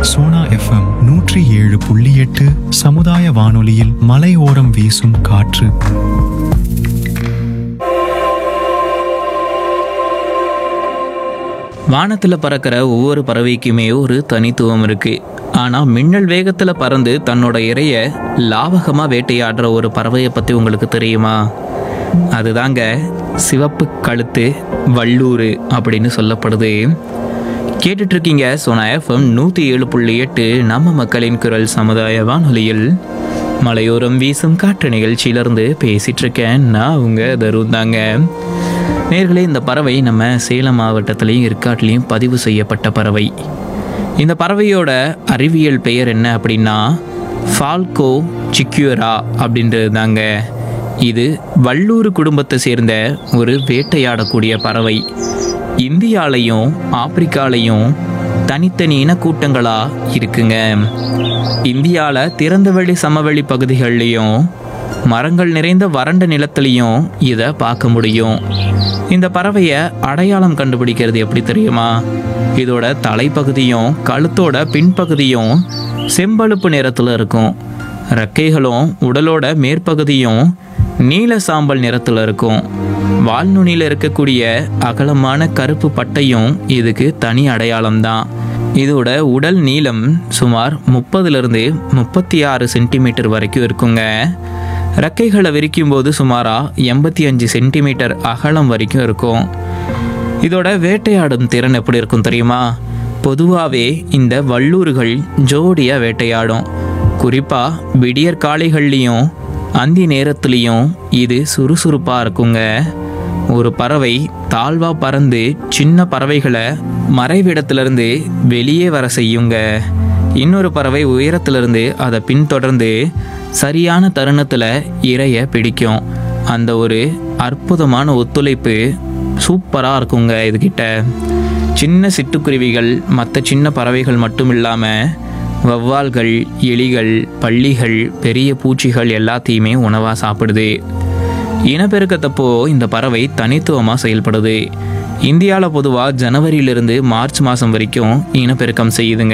Sona FM நூற்றி ஏழு புள்ளி எட்டு சமுதாய வானொலியில் மலையோரம் வீசும் காற்று வானத்தில் பறக்கிற ஒவ்வொரு பறவைக்குமே ஒரு தனித்துவம் இருக்கு ஆனால் மின்னல் வேகத்தில் பறந்து தன்னோட இரைய லாவகமாக வேட்டையாடுற ஒரு பறவையை பற்றி உங்களுக்கு தெரியுமா அதுதாங்க சிவப்பு கழுத்து வள்ளூர் அப்படின்னு சொல்லப்படுது கேட்டுட்டு இருக்கீங்க சோனா எஃப்எம் நூற்றி ஏழு புள்ளி எட்டு நம்ம மக்களின் குரல் சமுதாய வானொலியில் மலையோரம் வீசும் காற்று நிகழ்ச்சியிலிருந்து பேசிட்டு இருக்கேன் நான் உங்க தருண் தாங்க நேர்களே இந்த பறவை நம்ம சேலம் மாவட்டத்திலையும் ஏற்காட்டிலையும் பதிவு செய்யப்பட்ட பறவை இந்த பறவையோட அறிவியல் பெயர் என்ன அப்படின்னா ஃபால்கோ சிக்யூரா அப்படின்றது தாங்க இது வள்ளூர் குடும்பத்தை சேர்ந்த ஒரு வேட்டையாடக்கூடிய பறவை இந்தியாலையும் ஆப்பிரிக்காலையும் தனித்தனி இனக்கூட்டங்களாக இருக்குங்க இந்தியாவில் திறந்தவெளி சமவெளி பகுதிகள்லையும் மரங்கள் நிறைந்த வறண்ட நிலத்திலையும் இதை பார்க்க முடியும் இந்த பறவையை அடையாளம் கண்டுபிடிக்கிறது எப்படி தெரியுமா இதோட தலைப்பகுதியும் கழுத்தோட பின்பகுதியும் செம்பழுப்பு நிறத்தில் இருக்கும் ரெக்கைகளும் உடலோட மேற்பகுதியும் நீல சாம்பல் நிறத்தில் இருக்கும் வால்நுனியில் இருக்கக்கூடிய அகலமான கருப்பு பட்டையும் இதுக்கு தனி அடையாளம் தான் இதோட உடல் நீளம் சுமார் முப்பதுலேருந்து முப்பத்தி ஆறு சென்டிமீட்டர் வரைக்கும் இருக்குங்க ரெக்கைகளை விரிக்கும் போது சுமாராக எண்பத்தி அஞ்சு சென்டிமீட்டர் அகலம் வரைக்கும் இருக்கும் இதோட வேட்டையாடும் திறன் எப்படி இருக்கும் தெரியுமா பொதுவாகவே இந்த வள்ளூர்கள் ஜோடியாக வேட்டையாடும் குறிப்பாக விடியற் காலைகள்லையும் அந்தி நேரத்துலேயும் இது சுறுசுறுப்பாக இருக்குங்க ஒரு பறவை தாழ்வா பறந்து சின்ன பறவைகளை மறைவிடத்திலிருந்து வெளியே வர செய்யுங்க இன்னொரு பறவை உயரத்திலிருந்து அதை பின்தொடர்ந்து சரியான தருணத்தில் இரைய பிடிக்கும் அந்த ஒரு அற்புதமான ஒத்துழைப்பு சூப்பராக இருக்குங்க இதுகிட்ட சின்ன சிட்டுக்குருவிகள் மற்ற சின்ன பறவைகள் மட்டும் இல்லாமல் வவ்வால்கள் எலிகள் பள்ளிகள் பெரிய பூச்சிகள் எல்லாத்தையுமே உணவாக சாப்பிடுது இனப்பெருக்கத்தப்போ இந்த பறவை தனித்துவமாக செயல்படுது இந்தியாவில் பொதுவாக ஜனவரியிலிருந்து மார்ச் மாதம் வரைக்கும் இனப்பெருக்கம் செய்யுதுங்க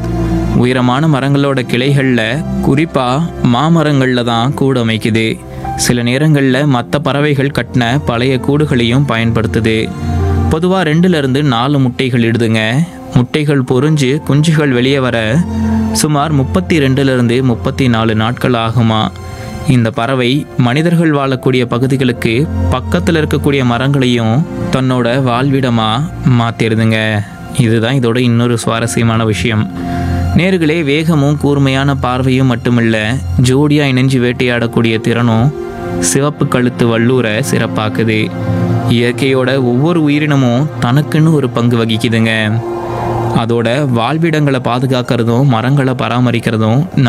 உயரமான மரங்களோட கிளைகளில் குறிப்பாக மாமரங்களில் தான் கூடு அமைக்குது சில நேரங்களில் மற்ற பறவைகள் கட்டின பழைய கூடுகளையும் பயன்படுத்துது பொதுவாக ரெண்டுலேருந்து நாலு முட்டைகள் இடுதுங்க முட்டைகள் பொறிஞ்சு குஞ்சுகள் வெளியே வர சுமார் முப்பத்தி ரெண்டுலேருந்து முப்பத்தி நாலு நாட்கள் ஆகுமா இந்த பறவை மனிதர்கள் வாழக்கூடிய பகுதிகளுக்கு பக்கத்தில் இருக்கக்கூடிய மரங்களையும் தன்னோட வாழ்விடமாக மாற்றிடுதுங்க இதுதான் இதோட இன்னொரு சுவாரஸ்யமான விஷயம் நேர்களே வேகமும் கூர்மையான பார்வையும் மட்டுமில்ல ஜோடியாக இணைஞ்சு வேட்டையாடக்கூடிய திறனும் சிவப்பு கழுத்து வள்ளூரை சிறப்பாக்குது இயற்கையோட ஒவ்வொரு உயிரினமும் தனக்குன்னு ஒரு பங்கு வகிக்குதுங்க அதோட வாழ்விடங்களை பாதுகாக்கிறதும் மரங்களை பராமரிக்கிறதும்